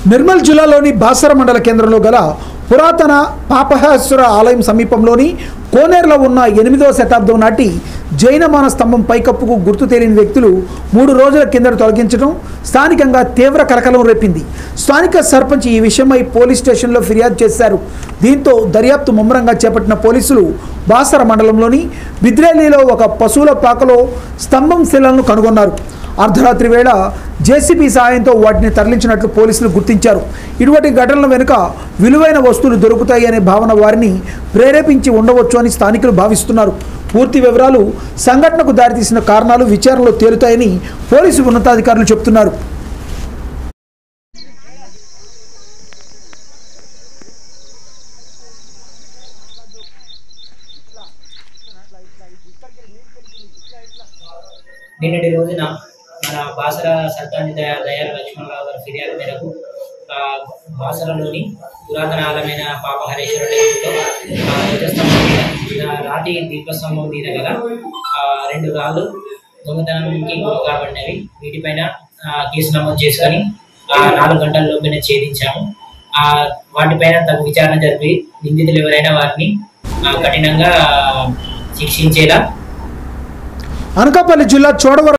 నిర్మల్ జిల్లాలోని బాసర మండల కేంద్రంలో గల పురాతన పాపహేశ్వర ఆలయం సమీపంలోని కోనేరులో ఉన్న ఎనిమిదవ శతాబ్దం నాటి జైనమాన స్తంభం పైకప్పుకు గుర్తు తెలియని వ్యక్తులు మూడు రోజుల కిందట తొలగించడం స్థానికంగా తీవ్ర కలకలం రేపింది స్థానిక సర్పంచ్ ఈ విషయమై పోలీస్ స్టేషన్లో ఫిర్యాదు చేశారు దీంతో దర్యాప్తు ముమ్మరంగా చేపట్టిన పోలీసులు బాసర మండలంలోని బిద్రేలీలో ఒక పశువుల పాకలో స్తంభం శిలలను కనుగొన్నారు అర్ధరాత్రి వేళ జేసీబీ సాయంతో వాటిని తరలించినట్లు పోలీసులు గుర్తించారు ఇటువంటి ఘటనల వెనుక విలువైన వస్తువులు దొరుకుతాయి అనే భావన వారిని ప్రేరేపించి ఉండవచ్చు అని స్థానికులు భావిస్తున్నారు పూర్తి వివరాలు సంఘటనకు దారితీసిన కారణాలు విచారణలో తేలుతాయని పోలీసు ఉన్నతాధికారులు చెబుతున్నారు నిన్నటి రోజున మన బాసర సర్పంచ్ దయా దయాల లక్ష్మణరావు గారి ఫిర్యాదు మేరకు ఆ, బాసరలోని పురాతన ఆలమైన పాపహరేశ్వర టెంపుల్లో ఆ, ధ్వజస్తంభం మీద ఆ, రాతి దీపస్తంభం మీద గల ఆ, రెండు రాళ్ళు దొంగతనానికి గురి కాబడినవి వీటిపైన ఆ, కేసు నమోదు చేసుకొని ఆ, నాలుగు గంటల లోపునే ఛేదించాము ఆ వాటిపైన తగు విచారణ జరిపి నిందితులు ఎవరైనా వారిని ఆ, కఠినంగా శిక్షించేలా అనకాపల్లి జిల్లా చోడవరం